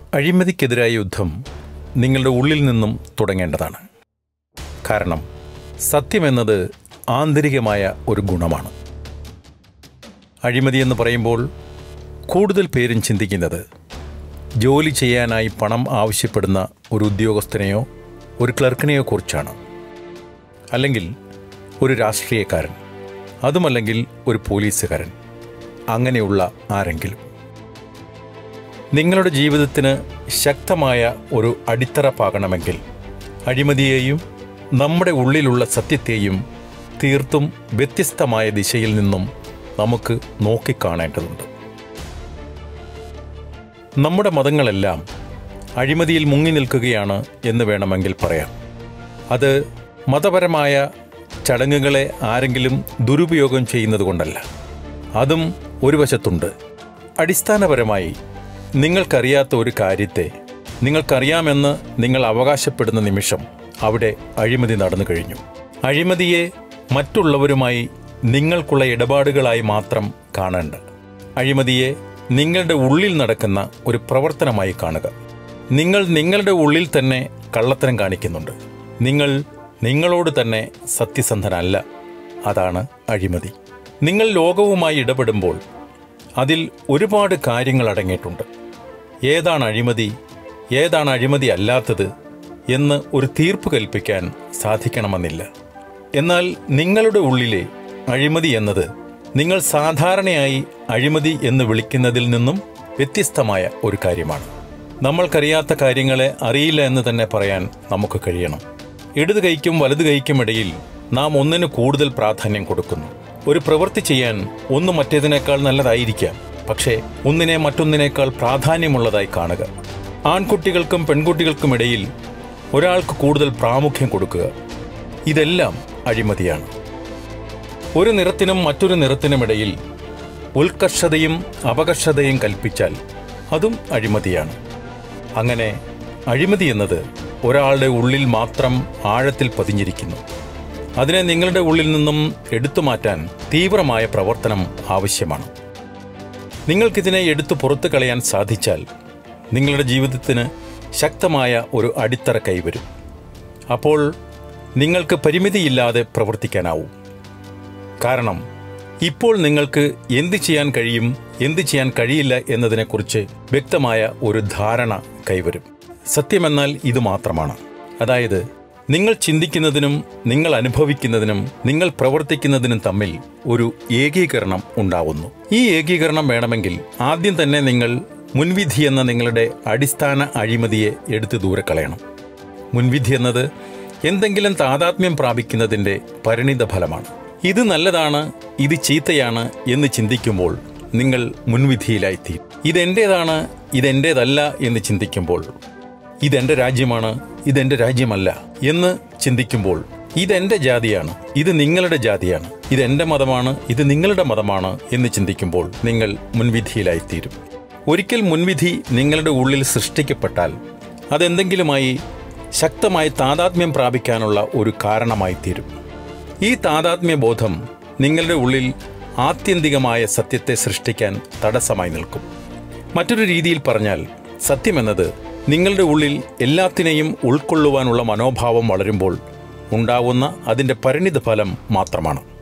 അഴിമതിക്കെതിരായ യുദ്ധം നിങ്ങളുടെ ഉള്ളിൽ നിന്നും തുടങ്ങേണ്ടതാണ് കാരണം സത്യമെന്നത് ആന്തരികമായ ഒരു ഗുണമാണ് അഴിമതി എന്ന് പറയുമ്പോൾ കൂടുതൽ പേരും ചിന്തിക്കുന്നത് ജോലി ചെയ്യാനായി പണം ആവശ്യപ്പെടുന്ന ഒരു ഉദ്യോഗസ്ഥനെയോ ഒരു ക്ലർക്കിനെയോ കുറിച്ചാണ് അല്ലെങ്കിൽ ഒരു രാഷ്ട്രീയക്കാരൻ അതുമല്ലെങ്കിൽ ഒരു പോലീസുകാരൻ അങ്ങനെയുള്ള ആരെങ്കിലും നിങ്ങളുടെ ജീവിതത്തിന് ശക്തമായ ഒരു അടിത്തറ പാകണമെങ്കിൽ അഴിമതിയെയും നമ്മുടെ ഉള്ളിലുള്ള സത്യത്തെയും തീർത്തും വ്യത്യസ്തമായ ദിശയിൽ നിന്നും നമുക്ക് നോക്കിക്കാണേണ്ടതുണ്ട് നമ്മുടെ മതങ്ങളെല്ലാം അഴിമതിയിൽ മുങ്ങി നിൽക്കുകയാണ് എന്ന് വേണമെങ്കിൽ പറയാം അത് മതപരമായ ചടങ്ങുകളെ ആരെങ്കിലും ദുരുപയോഗം ചെയ്യുന്നത് കൊണ്ടല്ല അതും ഒരു വശത്തുണ്ട് അടിസ്ഥാനപരമായി നിങ്ങൾക്കറിയാത്ത ഒരു കാര്യത്തെ നിങ്ങൾക്കറിയാമെന്ന് നിങ്ങൾ അവകാശപ്പെടുന്ന നിമിഷം അവിടെ അഴിമതി നടന്നു കഴിഞ്ഞു അഴിമതിയെ മറ്റുള്ളവരുമായി നിങ്ങൾക്കുള്ള ഇടപാടുകളായി മാത്രം കാണേണ്ട അഴിമതിയെ നിങ്ങളുടെ ഉള്ളിൽ നടക്കുന്ന ഒരു പ്രവർത്തനമായി കാണുക നിങ്ങൾ നിങ്ങളുടെ ഉള്ളിൽ തന്നെ കള്ളത്തരം കാണിക്കുന്നുണ്ട് നിങ്ങൾ നിങ്ങളോട് തന്നെ സത്യസന്ധനല്ല അതാണ് അഴിമതി നിങ്ങൾ ലോകവുമായി ഇടപെടുമ്പോൾ അതിൽ ഒരുപാട് കാര്യങ്ങൾ അടങ്ങിയിട്ടുണ്ട് ഏതാണ് അഴിമതി ഏതാണ് അഴിമതി അല്ലാത്തത് എന്ന് ഒരു തീർപ്പ് കൽപ്പിക്കാൻ സാധിക്കണമെന്നില്ല എന്നാൽ നിങ്ങളുടെ ഉള്ളിലെ അഴിമതി എന്നത് നിങ്ങൾ സാധാരണയായി അഴിമതി എന്ന് വിളിക്കുന്നതിൽ നിന്നും വ്യത്യസ്തമായ ഒരു കാര്യമാണ് നമ്മൾക്കറിയാത്ത കാര്യങ്ങളെ അറിയില്ല എന്ന് തന്നെ പറയാൻ നമുക്ക് കഴിയണം ഇടത് കൈക്കും വലത് കൈക്കും ഇടയിൽ നാം ഒന്നിന് കൂടുതൽ പ്രാധാന്യം കൊടുക്കുന്നു ഒരു പ്രവൃത്തി ചെയ്യാൻ ഒന്ന് മറ്റേതിനേക്കാൾ നല്ലതായിരിക്കാം പക്ഷേ ഒന്നിനെ മറ്റൊന്നിനേക്കാൾ പ്രാധാന്യമുള്ളതായി കാണുക ആൺകുട്ടികൾക്കും പെൺകുട്ടികൾക്കും ഇടയിൽ ഒരാൾക്ക് കൂടുതൽ പ്രാമുഖ്യം കൊടുക്കുക ഇതെല്ലാം അഴിമതിയാണ് ഒരു നിറത്തിനും മറ്റൊരു നിറത്തിനുമിടയിൽ ഉത്കർഷതയും അപകർഷതയും കൽപ്പിച്ചാൽ അതും അഴിമതിയാണ് അങ്ങനെ അഴിമതി എന്നത് ഒരാളുടെ ഉള്ളിൽ മാത്രം ആഴത്തിൽ പതിഞ്ഞിരിക്കുന്നു അതിനെ നിങ്ങളുടെ ഉള്ളിൽ നിന്നും എടുത്തു മാറ്റാൻ തീവ്രമായ പ്രവർത്തനം ആവശ്യമാണ് നിങ്ങൾക്കിതിനെ എടുത്തു പുറത്തു കളയാൻ സാധിച്ചാൽ നിങ്ങളുടെ ജീവിതത്തിന് ശക്തമായ ഒരു അടിത്തറ കൈവരും അപ്പോൾ നിങ്ങൾക്ക് പരിമിതിയില്ലാതെ പ്രവർത്തിക്കാനാവും കാരണം ഇപ്പോൾ നിങ്ങൾക്ക് എന്ത് ചെയ്യാൻ കഴിയും എന്ത് ചെയ്യാൻ കഴിയില്ല എന്നതിനെക്കുറിച്ച് വ്യക്തമായ ഒരു ധാരണ കൈവരും സത്യമെന്നാൽ ഇത് മാത്രമാണ് അതായത് നിങ്ങൾ ചിന്തിക്കുന്നതിനും നിങ്ങൾ അനുഭവിക്കുന്നതിനും നിങ്ങൾ പ്രവർത്തിക്കുന്നതിനും തമ്മിൽ ഒരു ഏകീകരണം ഉണ്ടാവുന്നു ഈ ഏകീകരണം വേണമെങ്കിൽ ആദ്യം തന്നെ നിങ്ങൾ മുൻവിധി എന്ന നിങ്ങളുടെ അടിസ്ഥാന അഴിമതിയെ എടുത്തു ദൂരെ കളയണം മുൻവിധി എന്നത് എന്തെങ്കിലും താതാത്മ്യം പ്രാപിക്കുന്നതിൻ്റെ പരിണിത ഫലമാണ് ഇത് നല്ലതാണ് ഇത് ചീത്തയാണ് എന്ന് ചിന്തിക്കുമ്പോൾ നിങ്ങൾ മുൻവിധിയിലായിത്തീരും ഇതെൻ്റേതാണ് ഇതെൻ്റേതല്ല എന്ന് ചിന്തിക്കുമ്പോൾ ഇതെൻ്റെ രാജ്യമാണ് ഇതെൻ്റെ രാജ്യമല്ല എന്ന് ചിന്തിക്കുമ്പോൾ ഇതെൻ്റെ ജാതിയാണ് ഇത് നിങ്ങളുടെ ജാതിയാണ് ഇതെൻ്റെ മതമാണ് ഇത് നിങ്ങളുടെ മതമാണ് എന്ന് ചിന്തിക്കുമ്പോൾ നിങ്ങൾ മുൻവിധിയിലായിത്തീരും ഒരിക്കൽ മുൻവിധി നിങ്ങളുടെ ഉള്ളിൽ സൃഷ്ടിക്കപ്പെട്ടാൽ അതെന്തെങ്കിലുമായി ശക്തമായി താതാത്മ്യം പ്രാപിക്കാനുള്ള ഒരു കാരണമായി തീരും ഈ താതാത്മ്യ ബോധം നിങ്ങളുടെ ഉള്ളിൽ ആത്യന്തികമായ സത്യത്തെ സൃഷ്ടിക്കാൻ തടസ്സമായി നിൽക്കും മറ്റൊരു രീതിയിൽ പറഞ്ഞാൽ സത്യമെന്നത് നിങ്ങളുടെ ഉള്ളിൽ എല്ലാത്തിനെയും ഉൾക്കൊള്ളുവാനുള്ള മനോഭാവം വളരുമ്പോൾ ഉണ്ടാവുന്ന അതിൻ്റെ പരിണിത ഫലം മാത്രമാണ്